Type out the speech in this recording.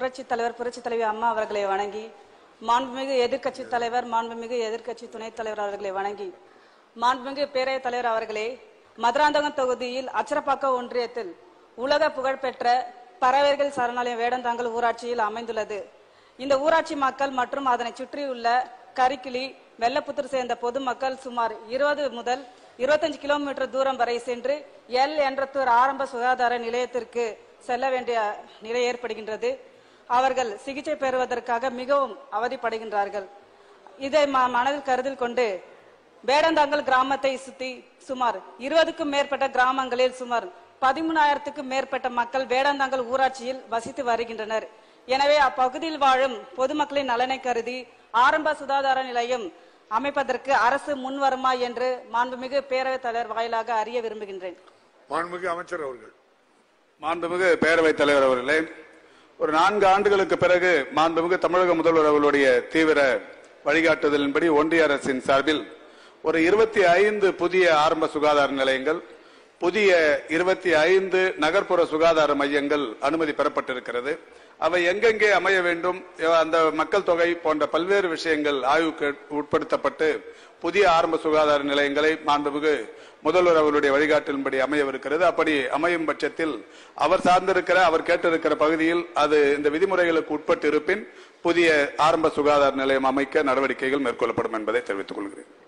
புரட்சி தலைவர் புரட்சி தலைவி அம்மா அவர்களை வணங்கி மாண்புமிகு எதிர்க்கட்சி தலைவர் மாண்புமிகு எதிர்க்கட்சி துணைத் தலைவர் அவர்களை வணங்கி மாண்புமிகு பேரவைத் தலைவர் அவர்களே மதுராந்தகம் தொகுதியில் அச்சரப்பாக்கம் ஒன்றியத்தில் உலக புகழ்பெற்ற பறவைகள் சரணாலயம் வேடந்தாங்கல் ஊராட்சியில் அமைந்துள்ளது இந்த ஊராட்சி மக்கள் மற்றும் அதனை சுற்றியுள்ள கரிக்கிளி வெள்ளப்புத்தூர் சேர்ந்த பொதுமக்கள் சுமார் இருபது முதல் இருபத்தஞ்சு கிலோமீட்டர் தூரம் வரை சென்று எல் என்றத்தூர் ஆரம்ப சுகாதார நிலையத்திற்கு செல்ல வேண்டிய நிலை ஏற்படுகின்றது அவர்கள் சிகிச்சை பெறுவதற்காக மிகவும் அவதிப்படுகின்றார்கள் இதை ம- மனதில் கருத்தில் கொண்டு வேடந்தாங்கல் கிராமத்தை சுத்தி சுமார் இருபதுக்கும் மேற்பட்ட கிராமங்களில் சுமார் பதிமூணாயிரத்துக்கும் மேற்பட்ட மக்கள் வேடந்தாங்கல் ஊராட்சியில் வசித்து வருகின்றனர் எனவே அப்பகுதியில் வாழும் பொதுமக்களின் நலனை கருதி ஆரம்ப சுகாதார நிலையம் அமைப்பதற்கு அரசு முன்வருமா என்று மாண்புமிகு பேரவைத் தலைவர் வாயிலாக அறிய விரும்புகின்றேன் மாண்புமிகு அமைச்சர் அவர்கள் மாண்புமிகு பேரவைத் தலைவர் அவர்களே ஒரு நான்கு ஆண்டுகளுக்கு பிறகு மாண்புமிகு தமிழக முதல்வர் அவர்களுடைய தீவிர வழிகாட்டுதலின்படி ஒன்றிய அரசின் சார்பில் ஒரு இருபத்தி ஐந்து புதிய ஆரம்ப சுகாதார நிலையங்கள் புதிய இருபத்தி ஐந்து நகர்ப்புற சுகாதார மையங்கள் அனுமதி பெறப்பட்டிருக்கிறது அவை எங்கெங்கே அமைய வேண்டும் அந்த மக்கள் தொகை போன்ற பல்வேறு விஷயங்கள் ஆய்வுக்கு உட்படுத்தப்பட்டு புதிய ஆரம்ப சுகாதார நிலையங்களை மாண்புமிகு முதல்வர் அவருடைய வழிகாட்டின்படி அமையவிருக்கிறது அப்படி அமையும் பட்சத்தில் அவர் சார்ந்திருக்கிற அவர் கேட்டிருக்கிற பகுதியில் அது இந்த விதிமுறைகளுக்கு உட்பட்டு இருப்பின் புதிய ஆரம்ப சுகாதார நிலையம் அமைக்க நடவடிக்கைகள் மேற்கொள்ளப்படும் என்பதை தெரிவித்துக் கொள்கிறேன்